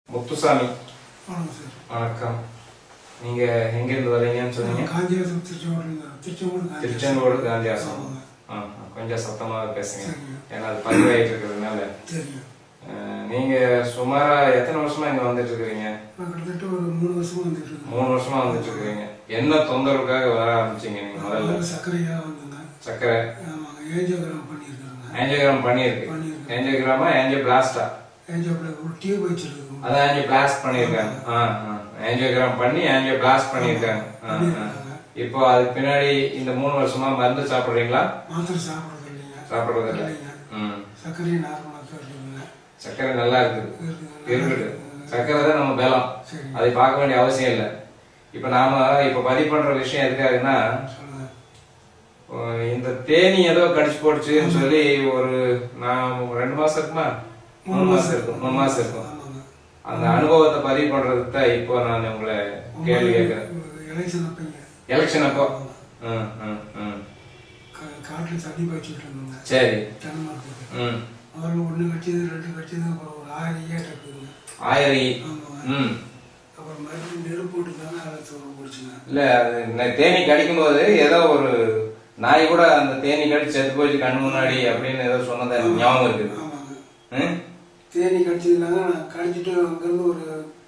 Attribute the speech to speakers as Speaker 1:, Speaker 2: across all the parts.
Speaker 1: முத்துசாமி
Speaker 2: வணக்கம் சார்
Speaker 1: வணக்கம் நீங்க எங்கிருந்து வரீங்கன்னு சொன்னீங்க
Speaker 2: காஞ்சிபுரம் திருச்செங்கோடு திருச்செங்கோடு
Speaker 1: திருச்செங்கோடு காந்தியாசம்
Speaker 2: ஆமாங்க.
Speaker 1: ஆ, ஆ, கொஞ்சம் சத்தமா பேசுங்க
Speaker 2: சரிங்க.
Speaker 1: ஏன்னா அது பதிவாயிட்டு இருக்கிறதுனால
Speaker 2: தெரியும்
Speaker 1: அஹ், நீங்க சுமாரா எத்தனை வருஷமா இங்க வந்துட்டு இருக்கிறீங்க
Speaker 2: நான் கிட்டத்தட்ட ஒரு மூணு வருஷமா வந்துட்டு இருக்கேன்
Speaker 1: மூணு வருஷமா வந்துட்டு இருக்கிறீங்க என்ன தொந்தரவுக்காக வர ஆரம்பிச்சீங்க நீங்க முதல்ல
Speaker 2: முதல்ல சர்க்கரையாக வந்தேங்க
Speaker 1: சக்கரை
Speaker 2: ஆமாங்க ஏஞ்சியோகிராம் பண்ணியிருக்காங்க
Speaker 1: ஆஞ்சியோகிராம் பண்ணியிருக்கு
Speaker 2: பண்ணியிருக்கேன்
Speaker 1: ஆஞ்சியோகிராமா ஆஞ்சியோ பிளாஸ்டா
Speaker 2: ஏஞ்சியோட ஒரு டியூப் வச்சிருக்கோம்
Speaker 1: அதான் ஆஞ்சியோ பிளாஸ்ட் பண்ணியிருக்காங்க ஆ ஆ ஆஞ்சியோகிராம் பண்ணி ஆஞ்சியோ பிளாஸ்ட் பண்ணியிருக்காங்க ஆ, ஆ.
Speaker 2: பண்ணியிருக்காங்க
Speaker 1: இப்போ அதுக்கு பின்னாடி இந்த மூணு வருஷமா மருந்து சாப்பிடுறீங்களா
Speaker 2: மாத்திரை சாப்பிட்றது இல்லைங்க
Speaker 1: சாப்பிடுறது இல்லை
Speaker 2: இல்லைங்க
Speaker 1: ம்
Speaker 2: சர்க்கரையும் நார்மலாக தான் இருக்குதுங்க
Speaker 1: சர்க்கரை நல்லா இருக்குது
Speaker 2: இருக்குதுங்க
Speaker 1: இருக்குது சர்க்கரை தான் நம்ம பலம்
Speaker 2: சரி
Speaker 1: அதை பார்க்க வேண்டிய அவசியம் இல்லை இப்போ நாம இப்போ பதிவு பண்ற விஷயம் எதுக்காகன்னா
Speaker 2: சொல்லுங்க
Speaker 1: அஹ் இந்த தேனி ஏதோ கடிச்சு போடுச்சுன்னு சொல்லி ஒரு நான் ரெண்டு மாசம் இருக்குமா மூணு மாசம் இருக்கும் மூணு மாசம் இருக்கும்
Speaker 2: ஆமாங்க
Speaker 1: அந்த அனுபவத்தை பதிவு பண்றதுக்கு தான் இப்போ நான் உங்களை கேள்வி கேட்கிறேன்
Speaker 2: எலெக்ஷன் அப்பைங்க
Speaker 1: எலெக்ஷன் அப்போ ம், ம், ம்.
Speaker 2: கா- காட்டுல தண்ணி பாய்ச்சிட்டு இருந்தாங்க
Speaker 1: சரி
Speaker 2: தென்னமரத்துக்கு
Speaker 1: ம்
Speaker 2: முதல்ல ஒன்று கட்சிது ரெண்டு கட்சிது அப்புறம் ஒரு ஆயிரம் ஏட் இருக்குதுங்க
Speaker 1: ஆயிரம் ஈ.
Speaker 2: ஆமாங்க
Speaker 1: ம்
Speaker 2: அப்புறம் மறுபடியும் நெருப்பு போட்டுருந்தாங்க அதை தூரம் பிடிச்சிங்க
Speaker 1: இல்ல அது ந- தேனி கடிக்கும் போது ஏதோ ஒரு நாய் கூட அந்த தேனி கடிச்சு செத்து போச்சு கண்ணு முன்னாடி அப்படின்னு ஏதோ சொன்னது எனக்கு ஞாபகம் இருக்குது
Speaker 2: ஆமாங்க
Speaker 1: ம்?
Speaker 2: தேனி கடிச்சதுனால நான் கடிச்சிட்டு அங்கேருந்து ஒரு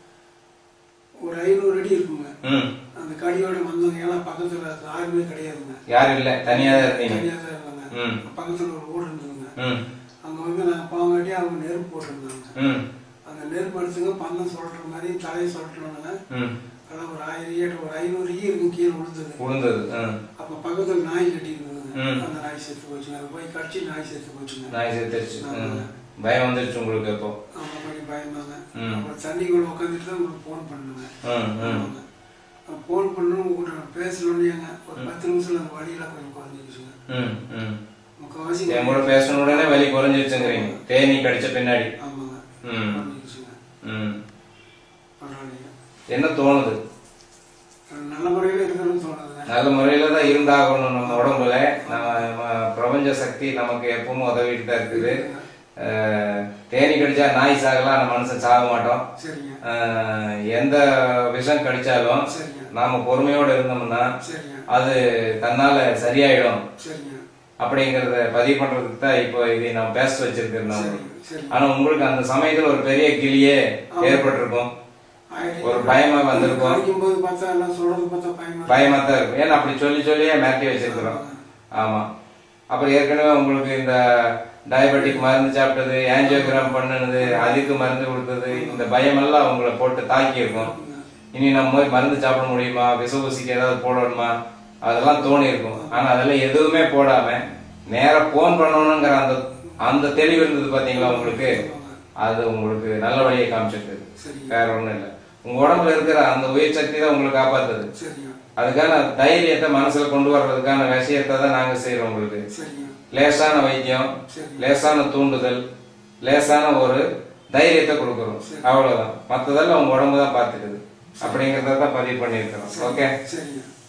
Speaker 2: ஒரு ஐநூறு அடி இருக்குங்க
Speaker 1: ம்
Speaker 2: அந்த கடியோட வந்தவங்க எல்லாம் பக்கத்தில் யாருமே கிடையாதுங்க
Speaker 1: யாரும் இல்ல தனியா தான் இருந்தீங்க
Speaker 2: தனியாக தான் இருந்தாங்க
Speaker 1: ம்
Speaker 2: பக்கத்தில் ஒரு ஊர் இருந்ததுங்க
Speaker 1: ம்
Speaker 2: அங்கே வந்து நான் போங்காட்டி அவங்க நெருப்பு போட்டிருந்தாங்க
Speaker 1: ம்
Speaker 2: அந்த நெருப்பு எடுத்துங்க பந்தம் சொல்கிற மாதிரி தலையை சொல்லிட்டோம்னாங்க
Speaker 1: ம்
Speaker 2: அதான் ஒரு ஆயிரம் ஏட்டு ஒரு ஐநூறு ஈ இருக்கும் கீழே விழுந்தது
Speaker 1: உளுந்தது ம்
Speaker 2: அப்ப பக்கத்துல நாய் கட்டி இருந்ததுங்க
Speaker 1: ம்.
Speaker 2: அந்த நாய் செத்து போச்சுங்க அது போய் கடிச்சு நாய் செத்து போச்சுங்க
Speaker 1: நாய் செத்துருச்சு ம்.
Speaker 2: ஆமாங்க.
Speaker 1: பயம் வந்துருச்சு உங்களுக்கு இப்போ
Speaker 2: ஆமா கொஞ்சம் பயந்தாங்க
Speaker 1: ம்.
Speaker 2: அப்புறம் தண்ணிக்குள்ள உட்காந்துட்டு தான் உங்களுக்கு ஃபோன் பண்ணுங்க
Speaker 1: ம் ம்
Speaker 2: ஃபோன் பண்ணணும் உங்கள்கிட்ட நான் பேசணுன்னேங்க ஒரு பத்து நிமிஷம் அந்த வழியெல்லாம் கொஞ்சம் குறைஞ்சிருச்சுங்க
Speaker 1: ம் ம்
Speaker 2: முக்கால்வாசி
Speaker 1: என் கூட பேசணும் உடனே வலி குறைஞ்சிருச்சுங்கிறீங்க தேனி கடிச்ச பின்னாடி
Speaker 2: ஆமாங்க
Speaker 1: ம்
Speaker 2: குறைஞ்சிருச்சுங்க
Speaker 1: ம்
Speaker 2: பரவாயில்லைங்க
Speaker 1: என்ன தோணுது
Speaker 2: நல்ல முறையில் இருக்கணும்னு தோணுதுங்க
Speaker 1: நல்ல முறையில தான் இருந்தாகணும் நம்ம உடம்புல நம்ம நம்ம பிரபஞ்ச சக்தி நமக்கு எப்பவும் உதவிட்டு தான் இருக்குது அஹ், தேனி கடிச்சா நாய் சாகலாம் நம்ம மனுஷன் சாக மாட்டோம்
Speaker 2: சரிங்க
Speaker 1: அஹ், எந்த விஷம் கடிச்சாலும்
Speaker 2: சரிங்க
Speaker 1: நாம பொறுமையோட இருந்தோம்னா
Speaker 2: சரிங்க
Speaker 1: அது தன்னால சரியாயிடும்
Speaker 2: சரிங்க
Speaker 1: அப்படிங்கறத பதிவு பண்றதுக்கு தான் இப்போ இதை நான் பேச வச்சிருக்கிறேன் நான்
Speaker 2: சரிங்க சரிங்க
Speaker 1: ஆனா உங்களுக்கு அந்த சமயத்துல ஒரு பெரிய கிளியே ஏற்பட்டிருக்கும்
Speaker 2: ஆயிரம்
Speaker 1: ஒரு பயமா வந்திருக்கும்
Speaker 2: படிக்கும்போது பார்த்தா எல்லாம் சொல்றது பார்த்தா பயமா
Speaker 1: பயமா தான் இருக்கும் ஏன்னா அப்படி சொல்லி சொல்லியே மிரட்டி வச்சிருக்கிறோம் ஆமா அப்புறம் ஏற்கனவே உங்களுக்கு இந்த டயபெட்டிக் மருந்து சாப்பிட்டது ஆஞ்சியோகிராம் பண்ணுனது அதுக்கு மருந்து கொடுத்தது இந்த பயமெல்லாம் உங்களை போட்டு தாக்கி இருக்கும் இனி நம்ம போய் மருந்து சாப்பிட முடியுமா விச ஊசிக்கு ஏதாவது போடணுமா அதெல்லாம் தோணி இருக்கும் ஆனா அதெல்லாம் எதுவுமே போடாம நேரா போன் பண்ணணுங்கிற அந்த அந்த தெளிவு இருந்தது பாத்தீங்களா உங்களுக்கு அது உங்களுக்கு நல்ல வழியை காமிச்சிருக்குது
Speaker 2: சரிங்க
Speaker 1: வேற ஒண்ணும் இல்ல உங்க உடம்புல இருக்கிற அந்த உயிர் சக்தி தான் உங்களை காப்பாத்துது
Speaker 2: சரிங்க
Speaker 1: அதுக்கான தைரியத்தை மனசுல கொண்டு வர்றதுக்கான விஷயத்தை தான் நாங்க செய்யறோம் உங்களுக்கு
Speaker 2: சரிங்க
Speaker 1: லேசான வைத்தியம்
Speaker 2: சரி
Speaker 1: லேசான தூண்டுதல் லேசான ஒரு தைரியத்தை கொடுக்குறோம் அவ்வளவுதான் மத்ததெல்லாம் உங்க உடம்பு தான் பாத்துக்குது அப்படிங்கறத தான் பதிவு பண்ணியிருக்கிறோம் ஓகே
Speaker 2: சரிங்க